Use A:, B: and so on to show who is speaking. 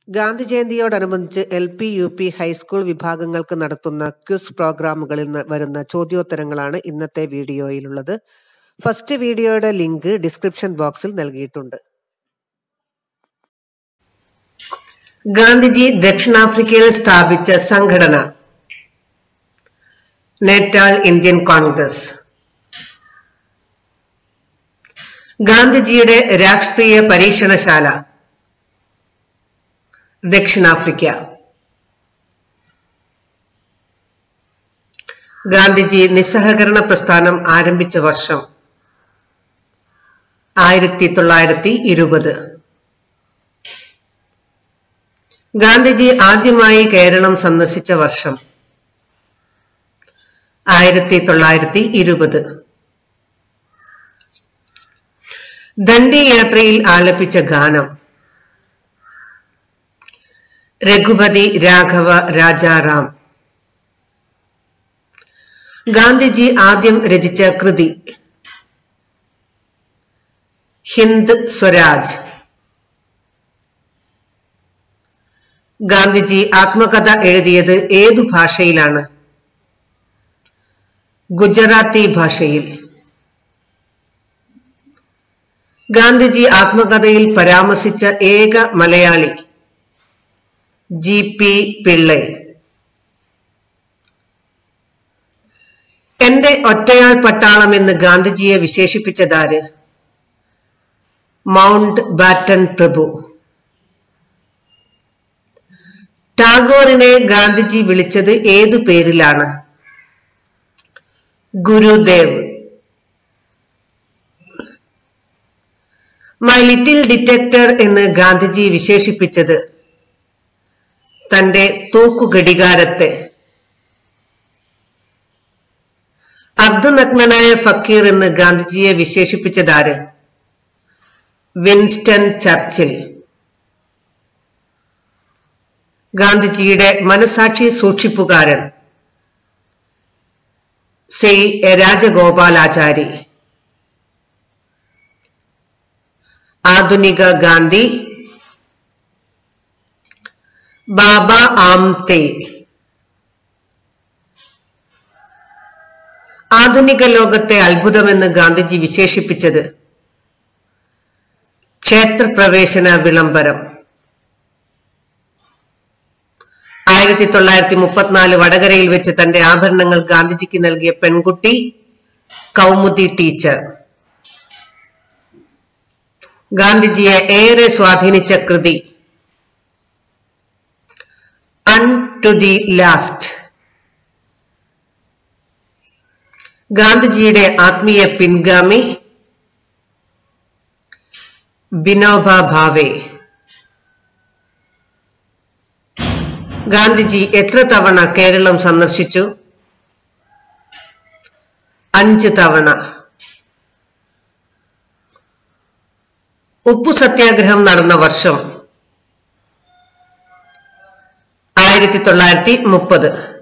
A: ഗാന്ധി ജയന്തിയോടനുബന്ധിച്ച് L P U P high school വിഭാഗങ്ങൾക്ക് നടത്തുന്ന ക്വിസ് പ്രോഗ്രാമുകളിൽ നിന്ന് വരുന്ന ചോദ്യോത്തരങ്ങളാണ് ഇന്നത്തെ വീഡിയോയിലുള്ളത് ഫസ്റ്റ് വീഡിയോയുടെ ലിങ്ക് ഡിസ്ക്രിപ്ഷൻ ബോക്സിൽ നൽകിയിട്ടുണ്ട്
B: ഗാന്ധിജി ദക്ഷിണാഫ്രിക്കയിൽ സ്ഥാപിച്ച സംഘടന നേറ്റാൾ ഇന്ത്യൻ കോൺഗ്രസ് ഗാന്ധിജിയുടെ രാഷ്ട്രീയ പരീക്ഷണശാല ദക്ഷിണാഫ്രിക്ക ഗാന്ധിജി നിസ്സഹകരണ പ്രസ്ഥാനം ആരംഭിച്ച വർഷം ആയിരത്തി തൊള്ളായിരത്തി ഇരുപത് ഗാന്ധിജി ആദ്യമായി കേരളം സന്ദർശിച്ച വർഷം ആയിരത്തി തൊള്ളായിരത്തി ഇരുപത് ദണ്ഡി യാത്രയിൽ ആലപിച്ച ഗാനം രഘുപതി രാഘവ രാജാറാം ഗാന്ധിജി ആദ്യം രചിച്ച കൃതി ഹിന്ദ് സ്വരാജ് ഗാന്ധിജി ആത്മകഥ എഴുതിയത് ഏതു ഭാഷയിലാണ് ഗുജറാത്തി ഭാഷയിൽ ഗാന്ധിജി ആത്മകഥയിൽ പരാമർശിച്ച ഏക മലയാളി ജി പി പിള്ളെ എന്റെ ഒറ്റയാൾ പട്ടാളം എന്ന് ഗാന്ധിജിയെ വിശേഷിപ്പിച്ചതാര് മൗണ്ട് ബാറ്റൺ പ്രഭു ടാഗോറിനെ ഗാന്ധിജി വിളിച്ചത് ഏതു പേരിലാണ് ഗുരുദേവ് മൈ ലിറ്റിൽ ഡിറ്റക്ടർ എന്ന് ഗാന്ധിജി വിശേഷിപ്പിച്ചത് തന്റെ തൂക്കുകടികാരത്തെ അർദ്ധനഗ്നനായ ഫക്കീർ എന്ന് ഗാന്ധിജിയെ വിശേഷിപ്പിച്ചതാര് വിൻസ്റ്റൺ ചർച്ചിൽ ഗാന്ധിജിയുടെ മനസാക്ഷി സൂക്ഷിപ്പുകാരൻ ശ്രീ രാജഗോപാലാചാരി ആധുനിക ഗാന്ധി ബാബ ആംതെ ആധുനിക ലോകത്തെ അത്ഭുതമെന്ന് ഗാന്ധിജി വിശേഷിപ്പിച്ചത് ക്ഷേത്രപ്രവേശന വിളംബരം ആയിരത്തി തൊള്ളായിരത്തി മുപ്പത്തിനാല് വടകരയിൽ വെച്ച് തന്റെ ആഭരണങ്ങൾ ഗാന്ധിജിക്ക് നൽകിയ പെൺകുട്ടി കൗമുദി ടീച്ചർ ഗാന്ധിജിയെ ഏറെ സ്വാധീനിച്ച കൃതി അൺ ടു ദി ലാസ്റ്റ് ഗാന്ധിജിയുടെ ആത്മീയ പിൻഗാമി ബിനോബ ഭാവെ ഗാന്ധിജി എത്ര തവണ കേരളം സന്ദർശിച്ചു അഞ്ച് തവണ ഉപ്പു സത്യാഗ്രഹം നടന്ന വർഷം ആയിരത്തി തൊള്ളായിരത്തി മുപ്പത്